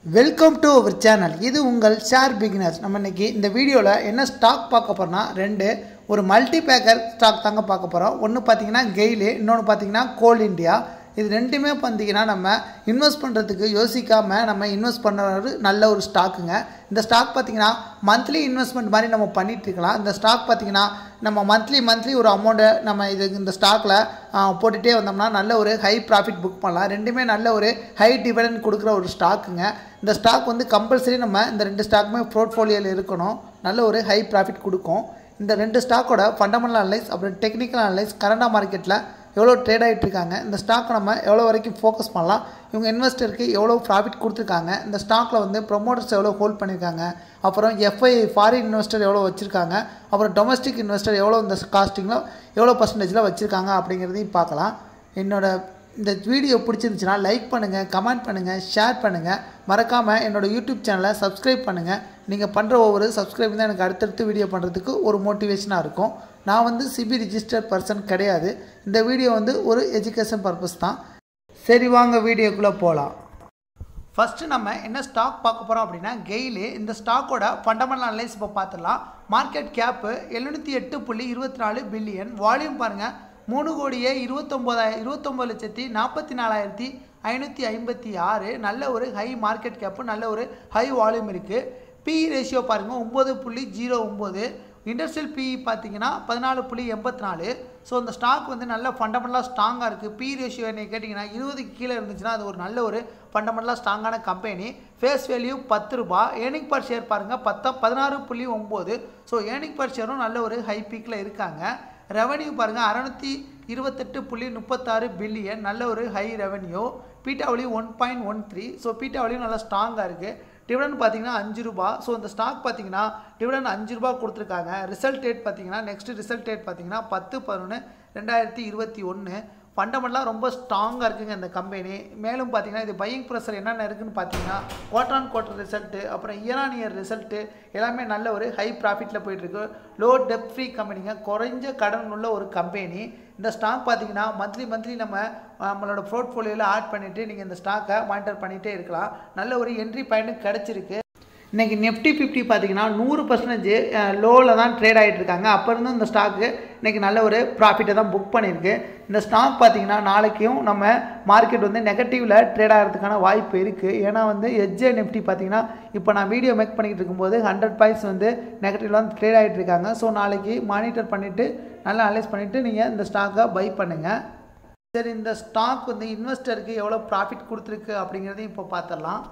welcome to our channel இது உங்கள் share beginners நம்ம இன்னைக்கு இந்த வீடியோவில் என்ன ஸ்டாக் பார்க்க போகிறோம்னா ரெண்டு ஒரு மல்டி பேக்கர் ஸ்டாக் தாங்க பார்க்க போகிறோம் ஒன்று பார்த்தீங்கன்னா கெயிலு இன்னொன்று பார்த்தீங்கன்னா கோல் இந்தியா இது ரெண்டுமே பார்த்தீங்கன்னா நம்ம இன்வெஸ்ட் பண்ணுறதுக்கு யோசிக்காமல் நம்ம இன்வெஸ்ட் பண்ணுறது நல்ல ஒரு ஸ்டாக்குங்க இந்த ஸ்டாக் பார்த்தீங்கன்னா மந்த்லி இன்வெஸ்ட்மெண்ட் மாதிரி நம்ம பண்ணிட்டு இருக்கலாம் இந்த ஸ்டாக் பார்த்தீங்கன்னா நம்ம மந்த்லி மந்த்லி ஒரு அமௌண்ட்டை நம்ம இது இந்த ஸ்டாக்கில் போட்டுகிட்டே வந்தோம்னா நல்ல ஒரு ஹை ப்ராஃபிட் புக் பண்ணலாம் ரெண்டுமே நல்ல ஒரு ஹை டிவிடெண்ட் கொடுக்குற ஒரு ஸ்டாக்குங்க இந்த ஸ்டாக் வந்து கம்பல்சரி நம்ம இந்த ரெண்டு ஸ்டாக்குமே போர்ட்ஃபோலியோவில் இருக்கணும் நல்ல ஒரு ஹை ப்ராஃபிட் கொடுக்கும் இந்த ரெண்டு ஸ்டாக்கோட ஃபண்டமெண்டல் அனலைஸ் அப்புறம் டெக்னிக்கல் அனலைஸ் கரண்டாக மார்க்கெட்டில் எவ்வளோ ட்ரேட் ஆகிட்டு இருக்காங்க இந்த ஸ்டாக்கை நம்ம எவ்வளோ வரைக்கும் ஃபோக்கஸ் பண்ணலாம் இவங்க இன்வெஸ்டருக்கு எவ்வளோ ப்ராஃபிட் கொடுத்துருக்காங்க இந்த ஸ்டாக்கில் வந்து ப்ரொமோட்டர்ஸ் எவ்வளோ ஹோல்ட் பண்ணியிருக்காங்க அப்புறம் எஃப்ஐ ஃபாரின் இன்வெஸ்டர் எவ்வளோ வச்சுருக்காங்க அப்புறம் டொமஸ்டிக் இன்வெஸ்டர் எவ்வளோ இந்த காஸ்டிங்கில் எவ்வளோ பர்சன்டேஜில் வச்சுருக்காங்க அப்படிங்கிறதையும் பார்க்கலாம் என்னோட இந்த வீடியோ பிடிச்சிருந்துச்சுன்னா லைக் பண்ணுங்கள் கமெண்ட் பண்ணுங்கள் ஷேர் பண்ணுங்கள் மறக்காமல் என்னோடய யூடியூப் சேனலை சப்ஸ்கிரைப் பண்ணுங்கள் நீங்கள் பண்ணுற ஒவ்வொரு சப்ஸ்கிரைப் தான் எனக்கு அடுத்தடுத்து வீடியோ பண்ணுறதுக்கு ஒரு மோட்டிவேஷனாக இருக்கும் நான் வந்து சிபி ரிஜிஸ்டர்ட் பர்சன் கிடையாது இந்த வீடியோ வந்து ஒரு எஜுகேஷன் பர்பஸ் தான் சரி வாங்க வீடியோக்குள்ளே போகலாம் ஃபஸ்ட்டு நம்ம என்ன ஸ்டாக் பார்க்க போகிறோம் அப்படின்னா கெயிலு இந்த ஸ்டாக்கோட ஃபண்டமெண்டல் அனலைஸ் இப்போ பார்த்துடலாம் மார்க்கெட் கேப்பு எழுநூற்றி எட்டு புள்ளி இருபத்தி நாலு பில்லியன் வால்யூம் பாருங்கள் மூணு கோடியே இருபத்தொம்போதாயிரம் இருபத்தொம்பது லட்சத்தி நாற்பத்தி நாலாயிரத்தி ஐநூற்றி ஐம்பத்தி ஆறு நல்ல ஒரு ஹை மார்க்கெட் கேப்பு நல்ல ஒரு ஹை வால்யூம் இருக்குது பிஇ ரேஷியோ பாருங்கள் ஒம்பது புள்ளி ஜீரோ ஒம்பது இண்டஸ்ட்ரியல் பிஇ பார்த்தீங்கன்னா பதினாலு புள்ளி எண்பத்தி நாலு ஸோ இந்த ஸ்டாக் வந்து நல்ல ஃபண்டமெண்டலாக ஸ்ட்ராங்காக இருக்குது பி ரேஷியோ என்ன கேட்டிங்கன்னா இருபதுக்கு கீழே இருந்துச்சுன்னா அது ஒரு நல்ல ஒரு ஃபண்டமெண்டலாக ஸ்ட்ராங்கான கம்பெனி ஃபேஸ் வேல்யூ பத்து ரூபா ஏர்னிங் பர் ஷேர் பாருங்கள் பத்த பதினாறு புள்ளி ஒம்பது ஸோ ஏர்னிங் பர் ஷேரும் நல்ல ஒரு ஹை பீக்கில் இருக்காங்க ரெவன்யூ பாருங்கள் அறநூற்றி இருபத்தெட்டு புள்ளி முப்பத்தாறு பில்லியன் நல்ல ஒரு ஹை ரெவன்யூ பீட்டாவளி one point one three so பீட்டாவளியும் நல்லா ஸ்ட்ராங்காக இருக்குது டிவிடன் பார்த்தீங்கன்னா அஞ்சு ரூபா ஸோ இந்த ஸ்டாக் பார்த்தீங்கன்னா டிவிடன் அஞ்சு ரூபா கொடுத்துருக்காங்க ரிசல்ட் டேட் பார்த்தீங்கன்னா நெக்ஸ்ட் ரிசல்ட் டேட் பார்த்தீங்கன்னா பத்து பதினொன்று ரெண்டாயிரத்தி இருபத்தி ஒன்று ஃபண்டமெண்டலாக ரொம்ப ஸ்ட்ராங்காக இருக்குங்க இந்த கம்பெனி மேலும் பார்த்தீங்கன்னா இது பையிங் ப்ரெஷர் என்னென்ன இருக்குதுன்னு பார்த்தீங்கன்னா குவார்டர் ஆன் குவார்டர் ரிசல்ட்டு அப்புறம் இயர் ஆன் இயர் ரிசல்ட்டு எல்லாமே நல்ல ஒரு ஹை ப்ராஃபிட்டில் போயிட்டுருக்கு லோ டெப் ஃப்ரீ கம்பெனிங்க குறைஞ்ச கடன் உள்ள ஒரு கம்பெனி இந்த ஸ்டாக் பார்த்தீங்கன்னா மந்த்லி மந்த்லி நம்ம நம்மளோட போர்ட்ஃபோலியோவில் ஆட் பண்ணிவிட்டு நீங்கள் இந்த ஸ்டாக்கை மானிட்டர் பண்ணிகிட்டே இருக்கலாம் நல்ல ஒரு என்ட்ரி பாயிண்ட்டு கிடச்சிருக்கு இன்றைக்கி நெஃப்டி ஃபிஃப்டி பார்த்தீங்கன்னா நூறு பர்சன்டேஜ் லோவில் தான் ட்ரேட் ஆகிட்டு இருக்காங்க அப்போ இருந்து இந்த ஸ்டாக்கு இன்றைக்கி நல்ல ஒரு ப்ராஃபிட்டை தான் புக் பண்ணியிருக்கு இந்த ஸ்டாக் பார்த்தீங்கன்னா நாளைக்கும் நம்ம மார்க்கெட் வந்து நெகட்டிவில் ட்ரேட் ஆகிறதுக்கான வாய்ப்பு இருக்குது ஏன்னா வந்து எஜ்ஜே நெஃப்டி பார்த்தீங்கன்னா இப்போ நான் வீடியோ மேக் பண்ணிக்கிட்டு இருக்கும்போது ஹண்ட்ரட் பாயிண்ட்ஸ் வந்து நெகட்டிவில் தான் ட்ரேட் ஆகிட்டு இருக்காங்க ஸோ நாளைக்கு மானிட்டர் பண்ணிவிட்டு நல்லா அனலைஸ் பண்ணிவிட்டு நீங்கள் இந்த ஸ்டாக்கை பை பண்ணுங்கள் சரி இந்த ஸ்டாக் வந்து இன்வெஸ்டருக்கு எவ்வளோ ப்ராஃபிட் கொடுத்துருக்கு அப்படிங்கிறதையும் இப்போ பார்த்துடலாம்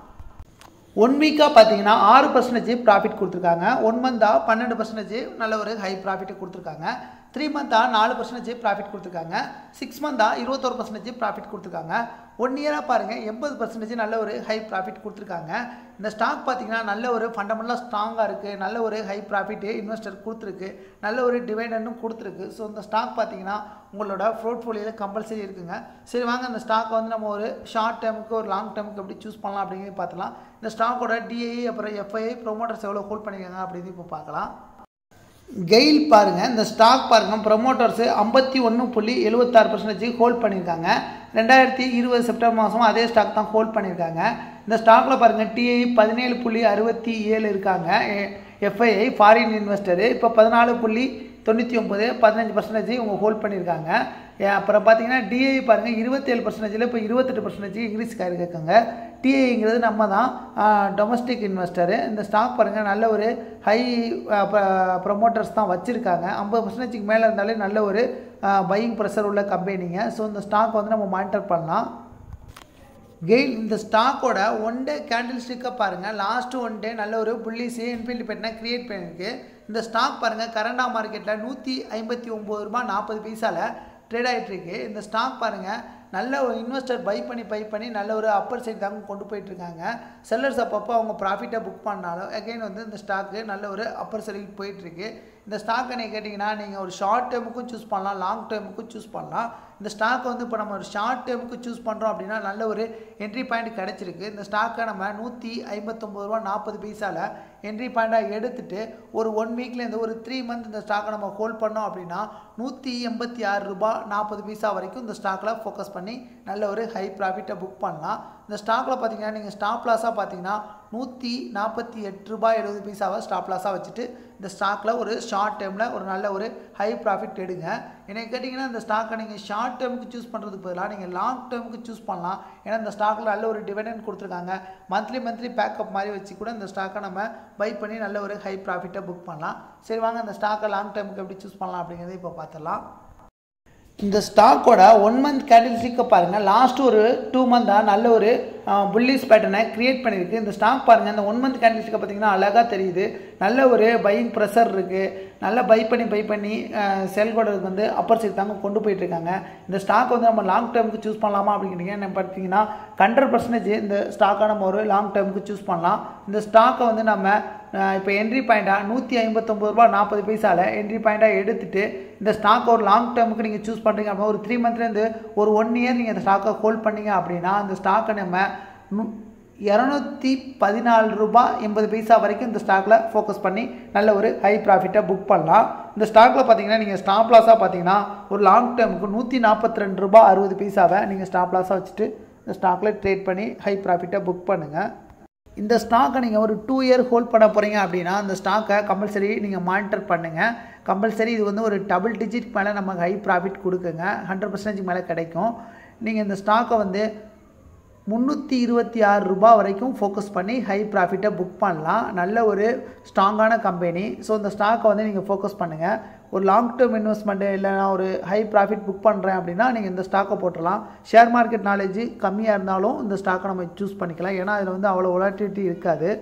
ஒன் வீக்காக பார்த்தீங்கன்னா ஆறு பர்சன்டேஜ் ப்ராஃபிட் கொடுத்துருக்காங்க ஒன் மந்தாக பன்னெண்டு பர்சன்டேஜ் நல்ல ஒரு ஹை ப்ராஃபிட்டை கொடுத்துருக்காங்க த்ரீ மந்த்தாக நாலு பர்சன்டேஜ் ப்ராஃபிட் கொடுத்துருக்காங்க சிக்ஸ் மந்த்தாக இருபத்தோரு பர்சன்டேஜ் ப்ராஃபிட் கொடுத்துருக்காங்க ஒன் இயராக பாருங்கள் எண்பது பர்சன்டேஜ் நல்ல ஒரு ஹை ப்ராஃபிட் கொடுத்துருக்காங்க இந்த ஸ்டாக் பார்த்தீங்கன்னா நல்ல ஒரு ஃபண்டமெண்டலாக ஸ்ட்ராங்காக இருக்குது நல்ல ஒரு ஹை ப்ராஃபிட்டு இன்வெஸ்டர் கொடுத்துருக்கு நல்ல ஒரு டிவைடண்டும் கொடுத்துருக்கு ஸோ இந்த ஸ்டாக் பார்த்தீங்கன்னா உங்களோட போர்ட்ஃபோலியோவில் கம்பல்சரி இருக்குங்க சரி வாங்க அந்த ஸ்டாக்கை வந்து நம்ம ஒரு ஷார்ட் டேர்முக்கு ஒரு லாங் டேர்முக்கு எப்படி சூஸ் பண்ணலாம் அப்படிங்கிறது பார்த்துலாம் இந்த ஸ்டாக்கோட டிஐ அப்புறம் எஃப்ஐஐ ப்ரொமோட்டர்ஸ் எவ்வளோ ஹோல்ட் பண்ணியிருக்காங்க அப்படின்னு இப்போ பார்க்கலாம் கெயில் பாருங்கள் இந்த ஸ்டாக் பாருங்கள் ப்ரொமோட்டர்ஸு ஐம்பத்தி ஒன்று புள்ளி எழுபத்தாறு பர்சன்டேஜ் ஹோல்ட் பண்ணியிருக்காங்க ரெண்டாயிரத்தி இருபது செப்டம்பர் மாதம் அதே ஸ்டாக் தான் ஹோல்ட் பண்ணியிருக்காங்க இந்த ஸ்டாக்கில் பாருங்கள் டிஐ பதினேழு புள்ளி அறுபத்தி ஏழு இருக்காங்க எஃப்ஐஐ ஃபாரின் இன்வெஸ்டரு இப்போ பதினாலு புள்ளி தொண்ணூற்றி ஒம்பது பதினஞ்சு பர்சன்டேஜ் இவங்க ஹோல்ட் பண்ணியிருக்காங்க அப்புறம் பார்த்தீங்கன்னா டிஐ பாருங்கள் இருபத்தேழு பர்சன்டேஜில் இப்போ இருபத்தெட்டு பர்சன்டேஜ் இங்கிலீஷ் இருக்காங்க டிஐங்கிறது நம்ம தான் டொமஸ்டிக் இன்வெஸ்டரு இந்த ஸ்டாக் பாருங்கள் நல்ல ஒரு ஹை ப்ரொமோட்டர்ஸ் தான் வச்சுருக்காங்க ஐம்பது பர்சன்டேஜுக்கு மேலே இருந்தாலே நல்ல ஒரு பையிங் ப்ரெஷர் உள்ள கம்பெனிங்க ஸோ இந்த ஸ்டாக் வந்து நம்ம மானிட்டர் பண்ணலாம் கெயில் இந்த ஸ்டாக்கோட ஒன் டே கேண்டில் ஸ்டிக்கை பாருங்கள் லாஸ்ட்டு ஒன் டே நல்ல ஒரு புள்ளிஸு என்பிஎல் பேட்டனை க்ரியேட் பண்ணியிருக்கு இந்த ஸ்டாக் பாருங்கள் கரண்டா மார்க்கெட்டில் நூற்றி ஐம்பத்தி ஒம்பது ரூபா நாற்பது பைசாவில் ட்ரேட் ஆகிட்டுருக்கு இந்த ஸ்டாக் பாருங்கள் நல்ல ஒரு இன்வெஸ்டர் பை பண்ணி பை பண்ணி நல்ல ஒரு அப்பர் சைடு தாங்க கொண்டு போயிட்டுருக்காங்க செல்லர்ஸ் அப்பப்போ அவங்க ப்ராஃபிட்டை புக் பண்ணாலும் அகைன் வந்து இந்த ஸ்டாக்கு நல்ல ஒரு அப்பர் சைடுக்கு போயிட்டுருக்கு இந்த ஸ்டாக்கை நீங்கள் கேட்டிங்கன்னா நீங்கள் ஒரு ஷார்ட் டேர்முக்கும் சூஸ் பண்ணலாம் லாங் டேர்முக்கும் சூஸ் பண்ணலாம் இந்த ஸ்டாக்கை வந்து இப்போ நம்ம ஒரு ஷார்ட் டேர்முக்கு சூஸ் பண்ணுறோம் அப்படின்னா நல்ல ஒரு என்ட்ரி பாயிண்ட் கிடச்சிருக்கு இந்த ஸ்டாக்கை நம்ம நூற்றி ஐம்பத்தொம்பது ரூபா நாற்பது பைசாவில் என்ட்ரி பாயிண்ட்டாக எடுத்துகிட்டு ஒரு ஒன் வீக்லேருந்து ஒரு த்ரீ மந்த் இந்த ஸ்டாக்கை நம்ம ஹோல்ட் பண்ணோம் அப்படின்னா நூற்றி எண்பத்தி ஆறு ரூபா நாற்பது பைசா வரைக்கும் இந்த ஸ்டாக்கில் ஃபோக்கஸ் பண்ணி நல்ல ஒரு ஹை ப்ராஃபிட்டை புக் பண்ணலாம் இந்த ஸ்டாக்கில் பார்த்தீங்கன்னா நீங்கள் ஸ்டாப் லாஸாக பார்த்தீங்கன்னா நூற்றி நாற்பத்தி எட்டு ரூபாய் எழுபது பைசாவை ஸ்டாப் லாஸாக வச்சுட்டு இந்த ஸ்டாக்கில் ஒரு ஷார்ட் டேர்மில் ஒரு நல்ல ஒரு ஹை ப்ராஃபிட் எடுங்க என்னை கேட்டிங்கன்னா இந்த ஸ்டாக்கை நீங்கள் ஷார்ட் டேர்முக்கு சூஸ் பண்ணுறதுக்கு பதிலாக நீங்கள் லாங் டேர்முக்கு சூஸ் பண்ணலாம் ஏன்னா இந்த ஸ்டாக்கில் நல்ல ஒரு டிவிடெண்ட் கொடுத்துருக்காங்க மந்த்லி மந்த்லி பேக்கப் மாதிரி வச்சு கூட இந்த ஸ்டாக்கை நம்ம பை பண்ணி நல்ல ஒரு ஹை ப்ராஃபிட்டை புக் பண்ணலாம் சரி வாங்க இந்த ஸ்டாக்கை லாங் டேர்முக்கு எப்படி சூஸ் பண்ணலாம் அப்படிங்கிறத இப்போ பார்த்துடலாம் இந்த ஸ்டாக்கோட ஒன் மந்த் கேண்டில்ஸ்டிக்கை பாருங்கள் லாஸ்ட் ஒரு டூ மந்தாக நல்ல ஒரு புல்லிஸ் பேட்டர்னை க்ரியேட் பண்ணியிருக்கு இந்த ஸ்டாக் பாருங்கள் இந்த ஒன் மந்த் கேண்டில்ஸ்டிக்கை பார்த்தீங்கன்னா அழகாக தெரியுது நல்ல ஒரு பையிங் ப்ரெஷர் இருக்குது நல்லா பை பண்ணி பை பண்ணி செல் கோடருக்கு வந்து அப்பர் சைடு தாங்க கொண்டு போயிட்டு இருக்காங்க இந்த ஸ்டாக் வந்து நம்ம லாங் டேர்முக்கு சூஸ் பண்ணலாமா அப்படிங்கிறீங்க என்ன பார்த்தீங்கன்னா ஹண்ட்ரட் பர்சன்டேஜ் இந்த ஸ்டாக்கை நம்ம ஒரு லாங் டேர்முக்கு சூஸ் பண்ணலாம் இந்த ஸ்டாக்கை வந்து நம்ம இப்போ என்ட்ரி பாயிண்ட்டாக நூற்றி ஐம்பத்தொம்பது ரூபா நாற்பது பைசாவில் என்ட்ரி பாயிண்ட்டாக எடுத்துகிட்டு இந்த ஸ்டாக் ஒரு லாங் டேர்முக்கு நீங்கள் சூஸ் பண்ணுறீங்க அப்படின்னா ஒரு த்ரீ மந்த்லேருந்து ஒரு ஒன் இயர் நீங்கள் இந்த ஸ்டாக்கை ஹோல்ட் பண்ணீங்க அப்படின்னா அந்த ஸ்டாக்கை நம்ம நு இரநூத்தி பதினாலு ரூபா எண்பது பைசா வரைக்கும் இந்த ஸ்டாக்கில் ஃபோக்கஸ் பண்ணி நல்ல ஒரு ஹை ப்ராஃபிட்டை புக் பண்ணலாம் இந்த ஸ்டாக்கில் பார்த்தீங்கன்னா நீங்கள் ஸ்டாப் லாஸாக பார்த்தீங்கன்னா ஒரு லாங் டேர்முக்கு நூற்றி நாற்பத்தி ரெண்டு ரூபா அறுபது பைசாவை நீங்கள் ஸ்டாப் லாஸாக வச்சுட்டு இந்த ஸ்டாக்கில் ட்ரேட் பண்ணி ஹை ப்ராஃபிட்டை புக் பண்ணுங்கள் இந்த ஸ்டாக்கை நீங்கள் ஒரு டூ இயர் ஹோல்ட் பண்ண போகிறீங்க அப்படின்னா அந்த ஸ்டாக்கை கம்பல்சரி நீங்கள் மானிட்டர் பண்ணுங்கள் கம்பல்சரி இது வந்து ஒரு டபுள் டிஜிட் மேலே நமக்கு ஹை ப்ராஃபிட் கொடுக்குங்க ஹண்ட்ரட் பர்சன்டேஜ் மேலே கிடைக்கும் நீங்கள் இந்த ஸ்டாக்கை வந்து முந்நூற்றி இருபத்தி ஆறு ரூபா வரைக்கும் ஃபோக்கஸ் பண்ணி ஹை ப்ராஃபிட்டை புக் பண்ணலாம் நல்ல ஒரு ஸ்ட்ராங்கான கம்பெனி ஸோ இந்த ஸ்டாக்கை வந்து நீங்கள் ஃபோக்கஸ் பண்ணுங்கள் ஒரு லாங் டேர்ம் இன்வெஸ்ட்மெண்ட்டு இல்லைனா ஒரு ஹை ப்ராஃபிட் புக் பண்ணுறேன் அப்படின்னா நீங்கள் இந்த ஸ்டாக்கை போட்டுடலாம் ஷேர் மார்க்கெட் நாலேஜ் கம்மியாக இருந்தாலும் இந்த ஸ்டாக்கை நம்ம சூஸ் பண்ணிக்கலாம் ஏன்னா அதில் வந்து அவ்வளோ ஒலாட்டிலிட்டி இருக்காது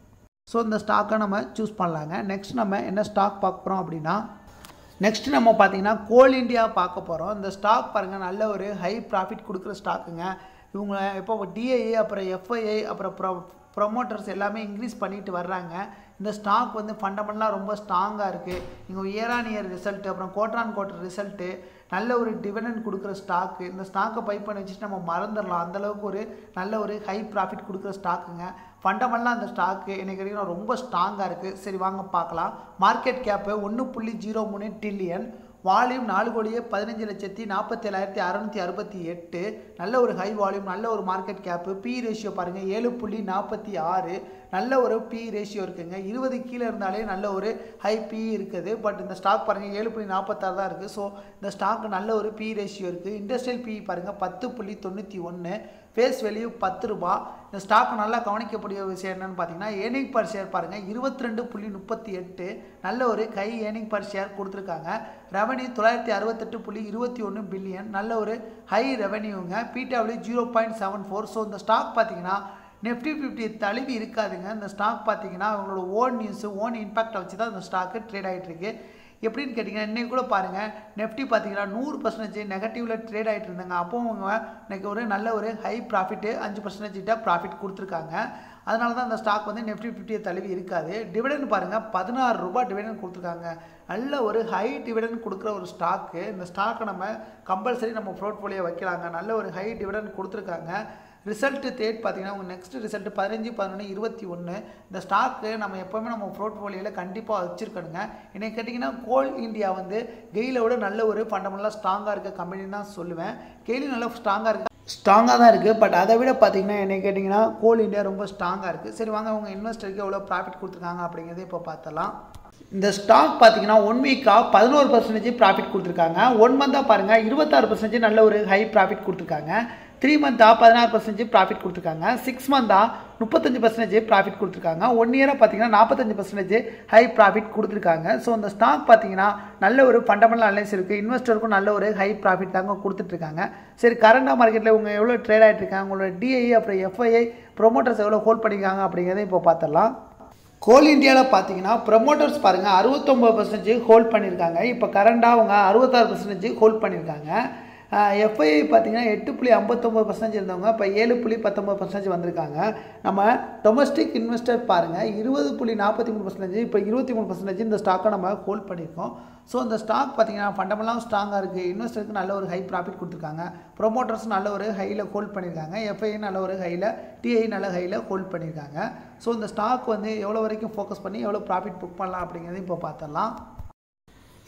ஸோ இந்த ஸ்டாக்கை நம்ம சூஸ் பண்ணலாங்க நெக்ஸ்ட் நம்ம என்ன ஸ்டாக் பார்க்க போகிறோம் அப்படின்னா நெக்ஸ்ட் நம்ம பார்த்தீங்கன்னா கோல் இந்தியா பார்க்க போகிறோம் இந்த ஸ்டாக் பாருங்கள் நல்ல ஒரு ஹை ப்ராஃபிட் கொடுக்குற ஸ்டாக்குங்க இவங்க இப்போ டிஐஏ அப்புறம் எஃப்ஐஐ அப்புறம் ப்ரொ ப்ரொமோட்டர்ஸ் எல்லாமே இன்க்ரீஸ் பண்ணிட்டு வர்றாங்க இந்த ஸ்டாக் வந்து ஃபண்டமெண்டலாக ரொம்ப ஸ்ட்ராங்காக இருக்குது இங்கே இயர் ஆன் இயர் ரிசல்ட்டு அப்புறம் குவார்டர் ஆன் குவார்டர் ரிசல்ட்டு நல்ல ஒரு டிவிடெண்ட் கொடுக்குற ஸ்டாக்கு இந்த ஸ்டாக்கை பை பண்ணி வச்சுட்டு நம்ம மறந்துடலாம் அந்தளவுக்கு ஒரு நல்ல ஒரு ஹை ப்ராஃபிட் கொடுக்குற ஸ்டாக்குங்க ஃபண்டமெண்டலாக அந்த ஸ்டாக்கு எனக்கு கிடைக்கும் ரொம்ப ஸ்ட்ராங்காக இருக்குது சரி வாங்க பார்க்கலாம் மார்க்கெட் கேப்பு ஒன்று புள்ளி ஜீரோ மூணு டில்லியன் வால்யூம் நாலு கோடியே பதினஞ்சு லட்சத்தி நாற்பத்தேழாயிரத்தி அறநூற்றி அறுபத்தி எட்டு நல்ல ஒரு ஹை வால்யூம் நல்ல ஒரு மார்க்கெட் கேப்பு பி ரேஷியோ பாருங்கள் ஏழு புள்ளி நாற்பத்தி ஆறு நல்ல ஒரு பி ரேஷியோ இருக்குங்க இருபது கீழே இருந்தாலே நல்ல ஒரு ஹை பி இருக்குது பட் இந்த ஸ்டாக் பாருங்கள் ஏழு புள்ளி நாற்பத்தாறு தான் இருக்குது ஸோ இந்த ஸ்டாக் நல்ல ஒரு பி ரேஷியோ இருக்குது இண்டஸ்ட்ரியல் பி பாருங்கள் பத்து புள்ளி தொண்ணூற்றி ஒன்று ஃபேஸ் வேல்யூ பத்து ரூபா இந்த ஸ்டாக் நல்லா கவனிக்கக்கூடிய விஷயம் என்னென்னு பார்த்தீங்கன்னா ஏர்னிங் பர் ஷேர் பாருங்கள் இருபத்தி ரெண்டு புள்ளி முப்பத்தி எட்டு நல்ல ஒரு கை ஏர்னிங் பர் ஷேர் கொடுத்துருக்காங்க ரெவன்யூ தொள்ளாயிரத்தி அறுபத்தெட்டு புள்ளி இருபத்தி ஒன்று பில்லியன் நல்ல ஒரு ஹை ரெவன்யூங்க PW zero point seven four so இந்த ஸ்டாக் பார்த்தீங்கன்னா நெஃப்டி ஃபிஃப்டி தழுவி இருக்காதுங்க இந்த ஸ்டாக் பார்த்தீங்கன்னா அவங்களோட ஓன் நியூஸு ஓன் இம்பாக்டை வச்சு தான் இந்த ஸ்டாக்கு ட்ரேட் ஆகிட்டு இருக்கு எப்படின்னு கேட்டிங்கன்னா இன்றைக்கி கூட பாருங்கள் நெஃப்டி பார்த்தீங்கன்னா நூறு பர்சன்டேஜ் நெகட்டிவில் ட்ரேட் ஆகிட்டு இருந்தாங்க அப்போ அவங்க இன்னைக்கு ஒரு நல்ல ஒரு ஹை ப்ராஃபிட்டு அஞ்சு பர்சன்டேஜ் கிட்ட ப்ராஃபிட் கொடுத்துருக்காங்க அதனால தான் அந்த ஸ்டாக் வந்து நெஃப்டி ஃபிஃப்டியை தழுவி இருக்காது டிவிடன் பாருங்கள் பதினாறு ரூபாய் டிவிடன் கொடுத்துருக்காங்க நல்ல ஒரு ஹை டிவிடன் கொடுக்குற ஒரு ஸ்டாக்கு இந்த ஸ்டாக்கை நம்ம கம்பல்சரி நம்ம போர்ட்ஃபோலியோ வைக்கலாங்க நல்ல ஒரு ஹை டிவிடன் கொடுத்துருக்காங்க ரிசல்ட்டு தேட் பார்த்தீங்கன்னா உங்கள் நெக்ஸ்ட் ரிசல்ட் பதினஞ்சு பதினொன்று இருபத்தி ஒன்று இந்த ஸ்டாக்கு நம்ம எப்போவுமே நம்ம போர்ட்ஃபோலியோவில் கண்டிப்பாக வச்சுருக்கணுங்க என்னை கேட்டிங்கன்னா கோல் இந்தியா வந்து கெயிலை விட நல்ல ஒரு ஃபண்டமெண்டலாக ஸ்ட்ராங்காக இருக்க கம்பெனின்னு தான் சொல்லுவேன் கெயிலும் நல்லா ஸ்ட்ராங்காக இருக்குது ஸ்ட்ராங்காக தான் இருக்குது பட் அதை விட பார்த்தீங்கன்னா என்னை கேட்டிங்கன்னா கோல் இந்தியா ரொம்ப ஸ்ட்ராங்காக இருக்குது சரி வாங்க உங்கள் இன்வெஸ்டருக்கு எவ்வளோ ப்ராஃபிட் கொடுத்துருக்காங்க அப்படிங்கிறத இப்போ பார்த்தலாம் இந்த ஸ்டாக் பார்த்தீங்கன்னா ஒன் வீக்காக பதினோரு பர்சன்டேஜ் ப்ராஃபிட் கொடுத்துருக்காங்க ஒன் மந்தாக பாருங்கள் இருபத்தாறு பர்சன்டேஜ் நல்ல ஒரு ஹை ப்ராஃபிட் கொடுத்துருக்காங்க த்ரீ மந்த்தாக பதினாறு பர்சன்டேஜ் ப்ராஃபிட் கொடுத்துருக்காங்க சிக்ஸ் மந்தாக முப்பத்தஞ்சு பர்சன்டேஜ் ப்ராஃபிட் கொடுத்துருக்காங்க ஒன் இயராக பார்த்தீங்கன்னா நாற்பத்தஞ்சு பர்சன்டேஜ் ஹை ப்ராஃபிட் கொடுத்துருக்காங்க ஸோ இந்த ஸ்டாக் பார்த்தீங்கன்னா நல்ல ஒரு ஃபண்டமெண்டல் அனலைஸ் இருக்குது இன்வெஸ்டருக்கும் நல்ல ஒரு ஹை ப்ராஃபிட் தாங்க கொடுத்துட்ருக்காங்க சரி கரண்டாக மார்க்கெட்டில் உங்கள் எவ்வளோ ட்ரேட் ஆகிட்டு இருக்காங்க உங்களோட டிஐ அப்புறம் எஃப்ஐஐ ப்ரொமோட்டர்ஸ் எவ்வளோ ஹோல்ட் பண்ணியிருக்காங்க அப்படிங்கிறத இப்போ பார்த்துடலாம் கோல் இந்தியாவில் பார்த்தீங்கன்னா ப்ரொமோட்டர்ஸ் பாருங்கள் அறுபத்தொம்பது பர்சன்டேஜ் ஹோல்ட் பண்ணியிருக்காங்க இப்போ கரண்டாக அவங்க அறுபத்தாறு பர்சன்டேஜ் ஹோல்ட் பண்ணியிருக்காங்க எஃப்ஐஐ பார்த்தீங்கன்னா எட்டு புள்ளி ஐம்பத்தொம்பது பர்சன்டேஜ் இருந்தவங்க இப்போ ஏழு புள்ளி பத்தொம்பது பர்சன்டேஜ் வந்திருக்காங்க நம்ம டொமஸ்டிக் இன்வெஸ்டர் பாருங்கள் இருபது புள்ளி நாற்பத்தி மூணு பர்சன்டேஜ் இப்போ இருபத்தி மூணு பர்சன்டேஜ் இந்த ஸ்டாக்கை நம்ம ஹோல்ட் பண்ணியிருக்கோம் ஸோ இந்த ஸ்டாக் பார்த்தீங்கன்னா ஃபண்டமெல்லாம் ஸ்ட்ராங்காக இருக்குது இன்வெஸ்டருக்கு நல்ல ஒரு ஹை ப்ராஃபிட் கொடுத்துருக்காங்க ப்ரொமோட்டர்ஸ் நல்ல ஒரு ஹையில் ஹோல்ட் பண்ணியிருக்காங்க எஃப்ஐ நல்ல ஒரு ஹையில் டிஐ நல்ல ஹையில் ஹோல்ட் பண்ணியிருக்காங்க ஸோ இந்த ஸ்டாக் வந்து எவ்வளோ வரைக்கும் ஃபோக்கஸ் பண்ணி எவ்வளோ ப்ராஃபிட் புக் பண்ணலாம் அப்படிங்கிறது இப்போ பார்த்துடலாம்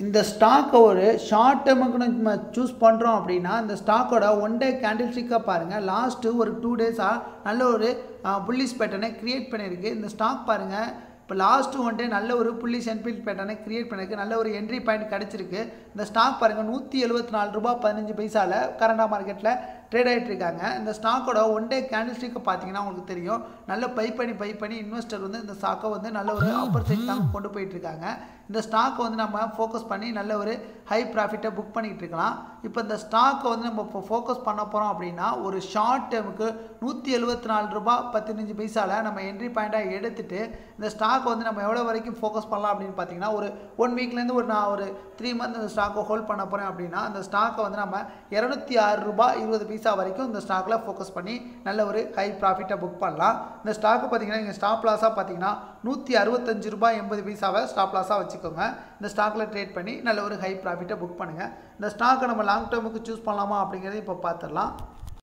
இந்த ஸ்டாக்கை ஒரு ஷார்ட் டேர்முக்கு நம்ம சூஸ் பண்ணுறோம் அப்படின்னா இந்த ஸ்டாக்கோட ஒன் டே கேண்டில் ஸ்டிக்காக பாருங்கள் லாஸ்ட்டு ஒரு டூ டேஸாக நல்ல ஒரு புள்ளிஸ் பேட்டர்னை க்ரியேட் பண்ணியிருக்கு இந்த ஸ்டாக் பாருங்கள் இப்போ லாஸ்ட்டு ஒன் டே நல்ல ஒரு புள்ளி சென்பில் பேட்டர்னை கிரியேட் பண்ணிருக்கு நல்ல ஒரு என்ட்ரி பாயிண்ட் கிடச்சிருக்கு இந்த ஸ்டாக் பாருங்கள் நூற்றி எழுபத்தி நாலு ரூபா பதினஞ்சு பைசாவில் கரண்டா மார்க்கெட்டில் ட்ரேட் ஆகிட்டு இருக்காங்க இந்த ஸ்டாக்கோட ஒன் டே கேண்டில் ஸ்டிக்கை பார்த்தீங்கன்னா உங்களுக்கு தெரியும் நல்ல பை பண்ணி பை பண்ணி இன்வெஸ்டர் வந்து இந்த ஸ்டாக்கை வந்து நல்ல ஒரு அப்பர் சைட் தான் கொண்டு போயிட்டு இருக்காங்க இந்த ஸ்டாக்கை வந்து நம்ம ஃபோக்கஸ் பண்ணி நல்ல ஒரு ஹை ப்ராஃபிட்டை புக் பண்ணிகிட்டு இருக்கலாம் இப்போ இந்த ஸ்டாக்கை வந்து நம்ம இப்போ ஃபோக்கஸ் பண்ண போகிறோம் அப்படின்னா ஒரு ஷார்ட் டேர்முக்கு நூற்றி எழுபத்தி நாலு ரூபா பதினஞ்சு பைசாவில் நம்ம என்ட்ரி பாயிண்ட்டாக எடுத்துட்டு இந்த ஸ்டாக் வந்து நம்ம எவ்வளோ வரைக்கும் ஃபோக்கஸ் பண்ணலாம் அப்படின்னு பார்த்தீங்கன்னா ஒரு ஒன் வீக்லேருந்து ஒரு நான் ஒரு த்ரீ மந்த் இந்த ஸ்டாக்கை ஹோல்ட் பண்ண போகிறேன் அப்படின்னா அந்த ஸ்டாக்கை வந்து நம்ம இரநூத்தி ஆறு ரூபாய் இருபது பைசா வரைக்கும் இந்த ஸ்டாக்கில் ஃபோக்கஸ் பண்ணி நல்ல ஒரு ஹை ப்ராஃபிட்டை புக் பண்ணலாம் இந்த ஸ்டாக்கு பார்த்தீங்கன்னா இங்கே ஸ்டாப் லாஸாக பார்த்தீங்கன்னா நூற்றி அறுபத்தஞ்சு ரூபாய் எண்பது பைசாவை ஸ்டாப் லாஸாக வச்சுக்கோங்க இந்த ஸ்டாக்கில் ட்ரேட் பண்ணி நல்ல ஒரு ஹை ப்ராஃபிட்டை புக் பண்ணுங்கள் இந்த ஸ்டாக்கை நம்ம லாங் டேர்முக்கு சூஸ் பண்ணலாமா அப்படிங்கிறது இப்போ பார்த்துடலாம்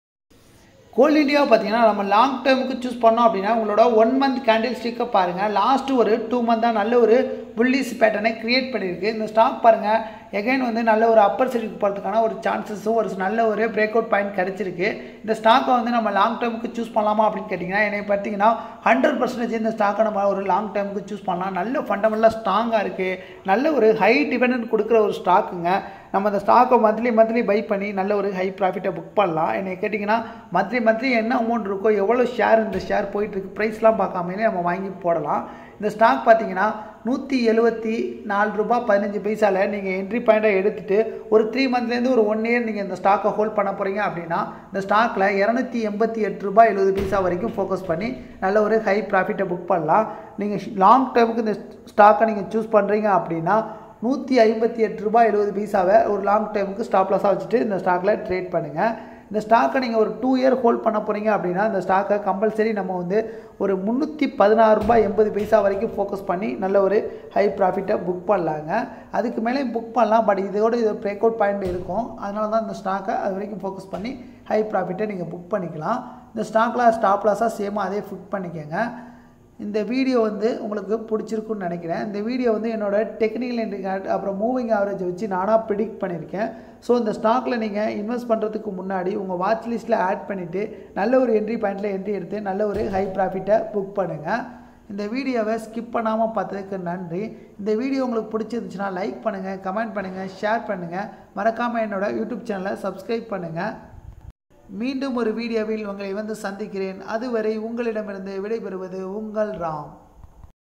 கோல் இண்டியா பார்த்தீங்கன்னா நம்ம லாங் டேர்முக்கு சூஸ் பண்ணோம் அப்படின்னா உங்களோட ஒன் மந்த் கேண்டில் ஸ்டிக்கை பாருங்கள் லாஸ்ட்டு ஒரு டூ மந்தாக நல்ல ஒரு புல்லிஸ் பேட்டர்னை க்ரியேட் பண்ணியிருக்கு இந்த ஸ்டாக் பாருங்கள் எகைன் வந்து நல்ல ஒரு அப்பர் சைடுக்கு போகிறதுக்கான ஒரு சான்சஸும் ஒரு நல்ல ஒரு பிரேக் அவுட் பாயிண்ட் கிடச்சிருக்கு இந்த ஸ்டாக்கை வந்து நம்ம லாங் டேர்முக்கு சூஸ் பண்ணலாமா அப்படின்னு கேட்டிங்கன்னா என்னை பார்த்தீங்கன்னா ஹண்ட்ரட் பர்சன்டேஜ் இந்த ஸ்டாக்கை நம்ம ஒரு லாங் டேர்முக்கு சூஸ் பண்ணலாம் நல்ல ஃபண்டமெண்டலாக ஸ்ட்ராங்காக இருக்குது நல்ல ஒரு ஹை டிபெண்ட் கொடுக்குற ஒரு ஸ்டாக்குங்க நம்ம அந்த ஸ்டாக்கை மந்த்லி மந்த்லி பை பண்ணி நல்ல ஒரு ஹை ப்ராஃபிட்டை புக் பண்ணலாம் என்னை கேட்டிங்கன்னா மந்த்லி மந்த்லி என்ன அமௌண்ட் இருக்கோ எவ்வளோ ஷேர் இந்த ஷேர் போயிட்டுருக்கு ப்ரைஸ்லாம் பார்க்காமலே நம்ம வாங்கி போடலாம் இந்த ஸ்டாக் பார்த்தீங்கன்னா நூற்றி எழுபத்தி நாலு ரூபா பதினஞ்சு பைசாவில் நீங்கள் என்ட்ரி பாயிண்ட்டை எடுத்துகிட்டு ஒரு த்ரீ மந்த்லேருந்து ஒரு ஒன் இயர் நீங்கள் இந்த ஸ்டாக்கை ஹோல்ட் பண்ண போகிறீங்க அப்படின்னா இந்த ஸ்டாக்கில் இரநூத்தி எண்பத்தி எட்டு ரூபாய் எழுபது பைசா வரைக்கும் ஃபோக்கஸ் பண்ணி நல்ல ஒரு ஹை ப்ராஃபிட்டை புக் பண்ணலாம் நீங்கள் லாங் டேர்முக்கு இந்த ஸ்டாக்கை நீங்கள் சூஸ் பண்ணுறீங்க அப்படின்னா நூற்றி ஐம்பத்தி எட்டு ரூபாய் எழுபது பைசாவை ஒரு லாங் டைமுக்கு ஸ்டாப் லாஸாக வச்சுட்டு இந்த ஸ்டாக்கில் ட்ரேட் பண்ணுங்கள் இந்த ஸ்டாக்கை நீங்கள் ஒரு டூ இயர் ஹோல்ட் பண்ண போகிறீங்க அப்படின்னா இந்த ஸ்டாக்கை கம்பல்சரி நம்ம வந்து ஒரு முந்நூற்றி பதினாறு ரூபாய் எண்பது பைசா வரைக்கும் ஃபோக்கஸ் பண்ணி நல்ல ஒரு ஹை ப்ராஃபிட்டை புக் பண்ணலாங்க அதுக்கு மேலே புக் பண்ணலாம் பட் இதோட இது பிரேக் அவுட் பாயிண்ட் இருக்கும் அதனால தான் இந்த ஸ்டாக்கை அது வரைக்கும் ஃபோக்கஸ் பண்ணி ஹை ப்ராஃபிட்டை நீங்கள் புக் பண்ணிக்கலாம் இந்த ஸ்டாக்கில் ஸ்டாப் லாஸாக சேமாக அதே புக் பண்ணிக்கோங்க இந்த வீடியோ வந்து உங்களுக்கு பிடிச்சிருக்குன்னு நினைக்கிறேன் இந்த வீடியோ வந்து என்னோடய டெக்னிக்கல் இண்டிகேட் அப்புறம் மூவிங் ஆவரேஜை வச்சு நானாக ப்ரிடிக்ட் பண்ணியிருக்கேன் ஸோ இந்த ஸ்டாக்கில் நீங்கள் இன்வெஸ்ட் பண்ணுறதுக்கு முன்னாடி உங்கள் வாட்ச் லிஸ்ட்டில் ஆட் பண்ணிவிட்டு நல்ல ஒரு என்ட்ரி பாயிண்ட்டில் என்ட்ரி எடுத்து நல்ல ஒரு ஹை ப்ராஃபிட்டை புக் பண்ணுங்கள் இந்த வீடியோவை ஸ்கிப் பண்ணாமல் பார்த்ததுக்கு நன்றி இந்த வீடியோ உங்களுக்கு பிடிச்சிருந்துச்சுன்னா லைக் பண்ணுங்கள் கமெண்ட் பண்ணுங்கள் ஷேர் பண்ணுங்கள் மறக்காமல் என்னோடய யூடியூப் சேனலை சப்ஸ்கிரைப் பண்ணுங்கள் மீண்டும் ஒரு வீடியோவில் உங்களை வந்து சந்திக்கிறேன் அதுவரை உங்களிடமிருந்து விடைபெறுவது உங்கள் ராம்